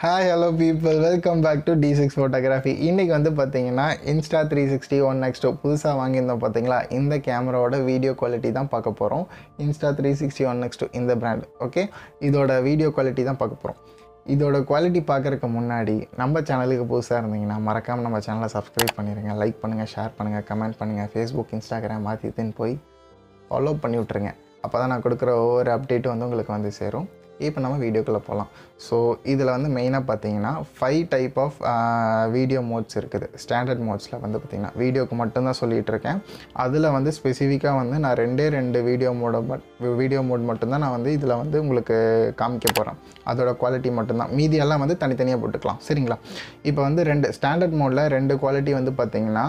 hi hello people welcome back to D six photography இன்றைக்கி வந்து பார்த்தீங்கன்னா Insta three sixty one next புதுசாக வாங்கியிருந்தோம் பார்த்தீங்களா இந்த கேமராவோட வீடியோ குவாலிட்டி தான் பார்க்க போகிறோம் Insta three sixty one next இந்த பிராண்ட் ஓகே இதோட வீடியோ குவாலிட்டி தான் பார்க்க போகிறோம் இதோட குவாலிட்டி பார்க்குறதுக்கு முன்னாடி நம்ம சேனலுக்கு புதுசாக இருந்தீங்கன்னா மறக்காமல் நம்ம சேனலை சப்ஸ்கிரைப் பண்ணிடுங்க லைக் பண்ணுங்கள் ஷேர் பண்ணுங்கள் கமெண்ட் பண்ணுங்கள் ஃபேஸ்புக் இன்ஸ்டாகிராம் மாற்றி போய் ஃபாலோ பண்ணி விட்ருங்க அப்போ தான் நான் கொடுக்குற ஒவ்வொரு அப்டேட்டும் வந்து உங்களுக்கு வந்து சேரும் இப்போ நம்ம வீடியோக்குள்ளே போகலாம் ஸோ இதில் வந்து மெயினாக பார்த்தீங்கன்னா five type of video modes இருக்குது ஸ்டாண்டர்ட் மோட்ஸில் வந்து பார்த்திங்கன்னா வீடியோக்கு மட்டும்தான் சொல்லிகிட்டு இருக்கேன் அதில் வந்து ஸ்பெசிஃபிக்காக வந்து நான் ரெண்டே ரெண்டு வீடியோ மோட பட் வீடியோ மோட் மட்டும்தான் நான் வந்து இதில் வந்து உங்களுக்கு காமிக்க போகிறேன் அதோட குவாலிட்டி மட்டும்தான் மீதி எல்லாம் வந்து தனித்தனியாக போட்டுக்கலாம் சரிங்களா இப்போ வந்து ரெண்டு ஸ்டாண்டர்ட் மோடில் ரெண்டு குவாலிட்டி வந்து பார்த்திங்கன்னா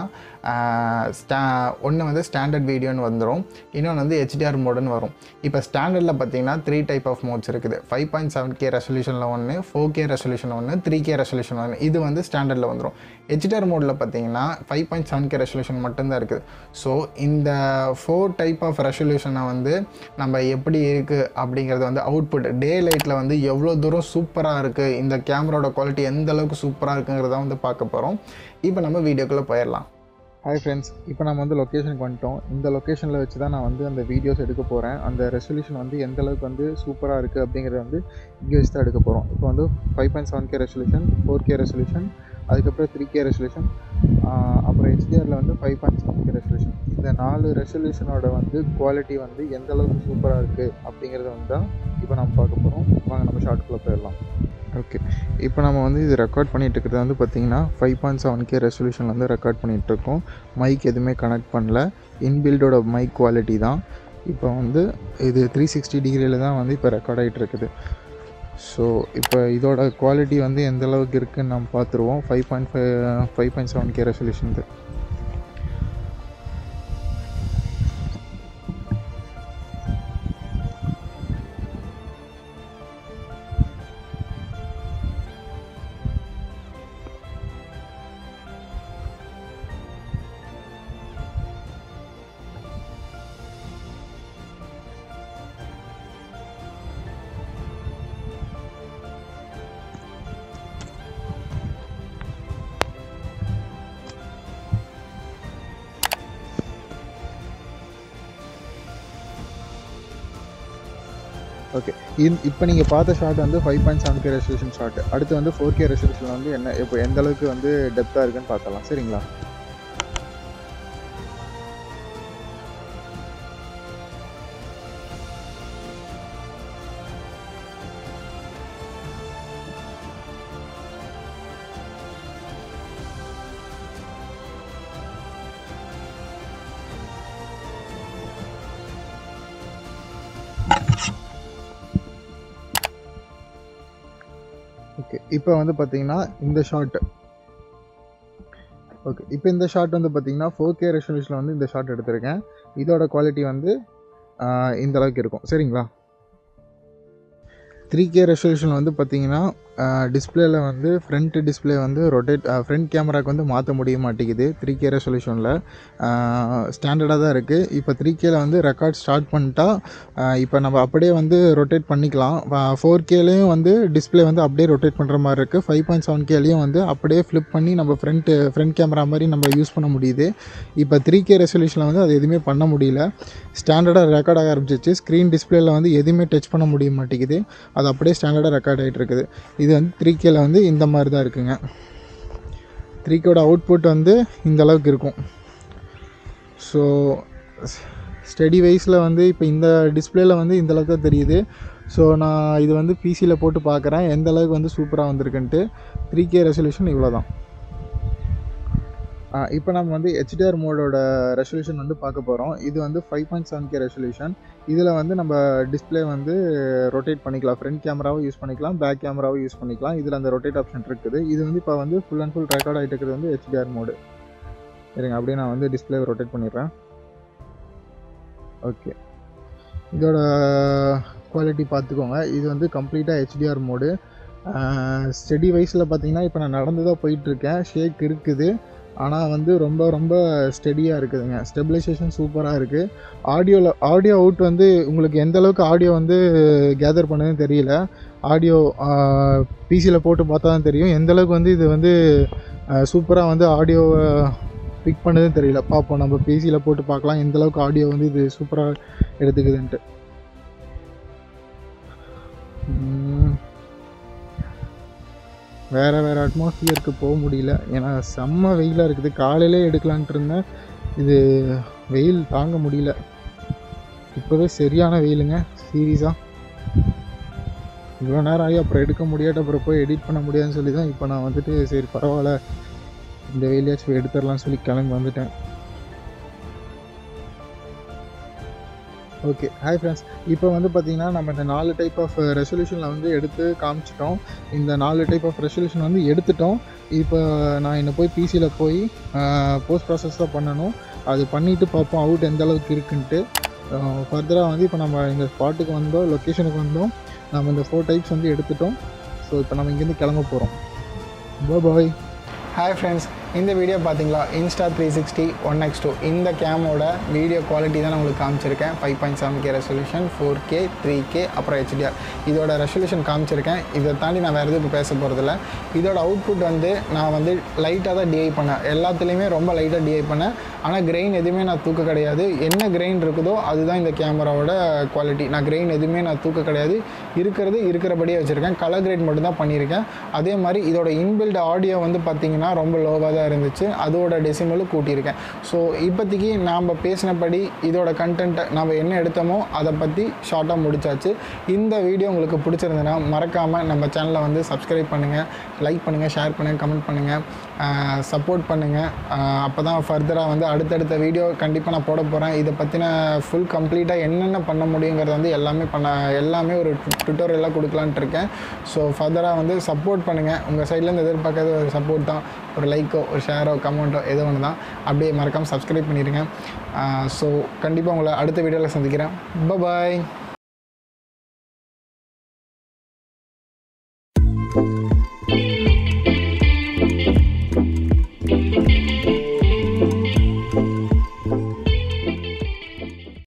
ஸ்டா ஒன்று வந்து ஸ்டாண்டர்ட் வீடியோன்னு வந்துடும் இன்னொன்று வந்து ஹெச்டிஆர் மோடுன்னு வரும் இப்போ ஸ்டாண்டர்டில் பார்த்தீங்கன்னா த்ரீ டைப் ஆஃப் மோட்ஸ் இருக்குது ஃபைவ் பாயிண்ட் செவன் கே ரெசல்யூஷனில் ஒன்று ஃபோர் கே ரெசல்யூஷன் ஒன்று த்ரீ கே ரெசல்யூஷன் ஒன்று இது வந்து ஸ்டாண்டர்டில் வந்துடும் ஹெச்டிஆர் மோடில் பார்த்தீங்கன்னா five point seven K resolution மட்டும்தான் இருக்குது ஸோ இந்த ஃபோர் டைப் ஆஃப் ரெசல்யூஷனை வந்து நம்ம எப்படி இருக்குது அப்படிங்கிறது வந்து அவுட்புட் டே லைட்டில் வந்து எவ்வளோ தூரம் சூப்பராக இருக்குது இந்த கேமராவோட குவாலிட்டி எந்த அளவுக்கு சூப்பராக இருக்குங்கிறத வந்து பார்க்க போகிறோம் இப்போ நம்ம வீடியோக்குள்ளே போயிடலாம் ஹாய் ஃப்ரெண்ட்ஸ் இப்போ நம்ம வந்து லொக்கேஷனுக்கு வந்துட்டோம் இந்த லொக்கேஷனில் வச்சு தான் நான் வந்து அந்த வீடியோஸ் எடுக்க போகிறேன் அந்த ரெசல்யூஷன் வந்து எந்த அளவுக்கு வந்து சூப்பராக இருக்குது அப்படிங்கிறத வந்து இங்கே வச்சு தான் எடுக்க போகிறோம் இப்போ வந்து five point seven K resolution four K resolution அதுக்கப்புறம் த்ரீ கே ரெசல்யூஷன் அப்புறம் ஹெச்டிஆரில் வந்து five point seven K resolution இந்த நாலு ரெசல்யூஷனோட வந்து குவாலிட்டி வந்து எந்த அளவுக்கு சூப்பராக இருக்குது அப்படிங்கிறத வந்து தான் இப்போ நம்ம பார்க்க போகிறோம் வாங்க நம்ம ஷார்ட்குள்ளே போயிடலாம் ஓகே இப்போ நம்ம வந்து இது ரெக்கார்ட் பண்ணிகிட்டு இருக்கிறது வந்து பார்த்திங்கன்னா five point seven K resolution வந்து ரெக்கார்ட் பண்ணிகிட்ருக்கோம் மைக் எதுவுமே கனெக்ட் பண்ணல இன்பில்டோட மைக் குவாலிட்டி தான் இப்போ வந்து இது த்ரீ சிக்ஸ்டி டிகிரியில் தான் வந்து இப்போ ரெக்கார்ட் ஆகிட்டு இருக்குது ஸோ இப்போ இதோட குவாலிட்டி வந்து எந்த அளவுக்கு இருக்குதுன்னு நம்ம பார்த்துருவோம் five point five five point seven K resolution okay இந் இப்போ நீங்கள் பார்த்த ஷாட் வந்து five point seven K resolution shot அடுத்து வந்து ஃபோர் கே ரெசல்யூஷன் வந்து என்ன இப்போ எந்த அளவுக்கு வந்து டெப்த்தாக இருக்குன்னு பார்க்கலாம் சரிங்களா ஓகே இப்போ வந்து பார்த்தீங்கன்னா இந்த ஷாட் ஓகே இப்போ இந்த ஷாட் வந்து பார்த்தீங்கன்னா ஃபோர் கே ரெசல்யூஷனில் வந்து இந்த ஷாட் எடுத்திருக்கேன் இதோட குவாலிட்டி வந்து ஆஹ், இந்த அளவுக்கு இருக்கும் சரிங்களா த்ரீ கே ரெசல்யூஷன் வந்து பார்த்தீங்கன்னா டிஸ்பிளேல வந்து ஃப்ரண்ட் டிஸ்பிளே வந்து ரொட்டேட் ஃப்ரண்ட் கேமராக்கு வந்து மாற்ற முடிய மாட்டேங்குது த்ரீ கே ரெசல்யூஷனில் ஸ்டாண்டர்டாக தான் இருக்குது இப்போ த்ரீ கேல வந்து ரெக்கார்ட் ஸ்டார்ட் பண்ணிட்டா ஆஹ், இப்போ நம்ம அப்படியே வந்து ரொட்டேட் பண்ணிக்கலாம் ஃபோர் கேலையும் வந்து டிஸ்பிளே வந்து அப்படியே ரொட்டேட் பண்ணுற மாதிரி இருக்குது ஃபைவ் பாயிண்ட் செவன் கேலையும் வந்து அப்படியே ஃப்ளிப் பண்ணி நம்ம ஃப்ரண்ட் ஃப்ரண்ட் கேமரா மாதிரி நம்ம யூஸ் பண்ண முடியுது இப்போ த்ரீ கே ரெசல்யூஷனில் வந்து அது எதுவுமே பண்ண முடியல ஸ்டாண்டர்டாக ரெக்கார்ட் ஆக ஆரம்பிச்சிச்சு ஸ்க்ரீன் டிஸ்பிளேல வந்து எதுவுமே டச் பண்ண முடிய மாட்டேங்குது அது அப்படியே ஸ்டாண்டர்டாக ரெக்கார்ட் ஆகிட்டு இருக்குது இது வந்து த்ரீ கேல வந்து இந்த மாதிரி தான் இருக்குங்க த்ரீ கேவோட அவுட்புட் வந்து இந்த அளவுக்கு இருக்கும் ஸோ ஸ்டடி வைஸில் வந்து இப்போ இந்த டிஸ்பிளேல வந்து இந்த அளவுக்கு தான் தெரியுது ஸோ நான் இது வந்து பிசியில் போட்டு பார்க்குறேன் எந்த அளவுக்கு வந்து சூப்பராக வந்திருக்குன்ட்டு த்ரீ கே ரெசல்யூஷன் இவ்வளோ தான் இப்போ நம்ம வந்து ஹெச்டிஆர் மோடோட ரெசல்யூஷன் வந்து பார்க்க போகிறோம் இது வந்து five point seven K resolution இதில் வந்து நம்ம டிஸ்பிளே வந்து ரொட்டேட் பண்ணிக்கலாம் ஃப்ரண்ட் கேமராவும் யூஸ் பண்ணிக்கலாம் பேக் கேமராவும் யூஸ் பண்ணிக்கலாம் இதில் அந்த ரொட்டேட் ஆப்ஷன் இருக்குது இது வந்து இப்போ வந்து ஃபுல் அண்ட் ஃபுல் ரெக்கார்ட் ஆகிட்டு இருக்கிறது வந்து ஹெச்டிஆர் மோடு சரிங்க அப்படியே நான் வந்து டிஸ்பிளே ரொட்டேட் பண்ணிடுறேன் ஓகே இதோட குவாலிட்டி பார்த்துக்கோங்க இது வந்து கம்ப்ளீட்டாக ஹெச்டிஆர் மோடு ஸ்டடி வைஸில் பார்த்தீங்கன்னா இப்போ நான் நடந்து தான் போயிட்டுருக்கேன் ஷேக் இருக்குது ஆனால் வந்து ரொம்ப ரொம்ப ஸ்டெடியாக இருக்குதுங்க ஸ்டெபிலைசேஷன் சூப்பராக இருக்குது ஆடியோவில் ஆடியோ அவுட் வந்து உங்களுக்கு எந்த அளவுக்கு ஆடியோ வந்து கேதர் பண்ணுதுன்னு தெரியல ஆடியோ பிசியில் போட்டு பார்த்தா தான் தெரியும் எந்த அளவுக்கு வந்து இது வந்து சூப்பராக வந்து ஆடியோவை பிக் பண்ணதுன்னு தெரியல பார்ப்போம் நம்ம பிசியில் போட்டு பார்க்கலாம் எந்த அளவுக்கு ஆடியோ வந்து இது சூப்பராக எடுத்துக்குதுன்ட்டு உம், வேற வேற அட்மாஸ்பியருக்கு போக முடியல ஏன்னா செம்ம வெயிலாக இருக்குது காலையிலே எடுக்கலான்ட்டு இருந்தேன் இது வெயில் தாங்க முடியல இப்போவே சரியான வெயிலுங்க சீரியஸாக இவ்வளோ நேரம் ஆகி அப்புறம் எடுக்க முடியாட்ட அப்புறம் போய் எடிட் பண்ண முடியாதுன்னு சொல்லி தான் இப்போ நான் வந்துட்டு சரி பரவாயில்ல இந்த வெயிலையாச்சும் எடுத்துடலாம்னு சொல்லி கிளம்பி வந்துட்டேன் ஓகே ஹாய் ஃப்ரெண்ட்ஸ் இப்போ வந்து பார்த்தீங்கன்னா நம்ம இந்த நாலு டைப் ஆஃப் ரெசல்யூஷனில் வந்து எடுத்து காமிச்சிட்டோம் இந்த நாலு டைப் ஆஃப் ரெசல்யூஷன் வந்து எடுத்துட்டோம் இப்போ நான் என்ன போய் பிசியில் போய் போஸ்ட் ப்ராசஸ் தான் பண்ணணும் அது பண்ணிவிட்டு பார்ப்போம் அவுட் எந்த அளவுக்கு இருக்குன்ட்டு ஃபர்தராக வந்து இப்போ நம்ம இந்த ஸ்பாட்டுக்கு வந்தோம் லொக்கேஷனுக்கு வந்தோம் நம்ம இந்த ஃபோர் டைப்ஸ் வந்து எடுத்துட்டோம் ஸோ இப்போ நம்ம இங்கேருந்து கிளம்ப போகிறோம் பாய் ஹாய் ஃப்ரெண்ட்ஸ் இந்த வீடியோ பார்த்தீங்களா Insta three sixty one X two இந்த கேமோட வீடியோ குவாலிட்டி தான் நான் உங்களுக்கு காமிச்சிருக்கேன் five point seven K resolution four K three K அப்புறம் ஹெச்டிஆர் இதோட ரெசல்யூஷன் காமிச்சிருக்கேன் இதை தாண்டி நான் வேறு எதுவும் இப்போ பேச போகிறதில்ல இதோட அவுட்புட் வந்து நான் வந்து லைட்டாக தான் டிஐ பண்ணேன் எல்லாத்துலேயுமே ரொம்ப லைட்டாக டிஐ பண்ணேன் ஆனால் கிரெயின் எதுவுமே நான் தூக்க கிடையாது என்ன கிரெயின் இருக்குதோ அதுதான் இந்த கேமராவோட குவாலிட்டி நான் கிரெயின் எதுவுமே நான் தூக்க கிடையாது இருக்கிறது இருக்கிறபடியே வச்சுருக்கேன் கலர் கிரேட் மட்டும் தான் பண்ணியிருக்கேன் அதே மாதிரி இதோட இன்பில்ட் ஆடியோ வந்து பார்த்தீங்கன்னா ரொம்ப லோவாக தான் இருந்துச்சு அதோட டெசிமலும் கூட்டியிருக்கேன் ஸோ இப்போதைக்கு நாம் பேசினபடி இதோட கண்டென்ட்டை நம்ம என்ன எடுத்தோமோ அதை பற்றி ஷார்ட்டாக முடிச்சாச்சு இந்த வீடியோ உங்களுக்கு பிடிச்சிருந்ததுன்னா மறக்காமல் நம்ம சேனலை வந்து சப்ஸ்கிரைப் பண்ணுங்கள் லைக் பண்ணுங்கள் ஷேர் பண்ணுங்கள் கமெண்ட் பண்ணுங்கள் சப்போர்ட் பண்ணுங்கள் அப்போ தான் ஃபர்தராக வந்து அடுத்தடுத்த வீடியோ கண்டிப்பாக நான் போட போகிறேன் இதை பற்றின ஃபுல் கம்ப்ளீட்டாக என்னென்ன பண்ண முடியுங்கிறத வந்து எல்லாமே பண்ண எல்லாமே ஒரு டுட்டோரியலாக கொடுக்கலான்ட்டு இருக்கேன் ஸோ ஃபர்தராக வந்து சப்போர்ட் பண்ணுங்கள் உங்கள் சைட்லேருந்து எதிர்பார்க்கறது ஒரு சப்போர்ட் தான் ஒரு லைக்கோ ஒரு ஷேரோ கமெண்ட்டோ ஏதோ ஒன்று தான் அப்படியே மறக்காமல் சப்ஸ்கிரைப் பண்ணிடுங்க ஸோ கண்டிப்பாக உங்களை அடுத்த வீடியோவில் சந்திக்கிறேன் பாய்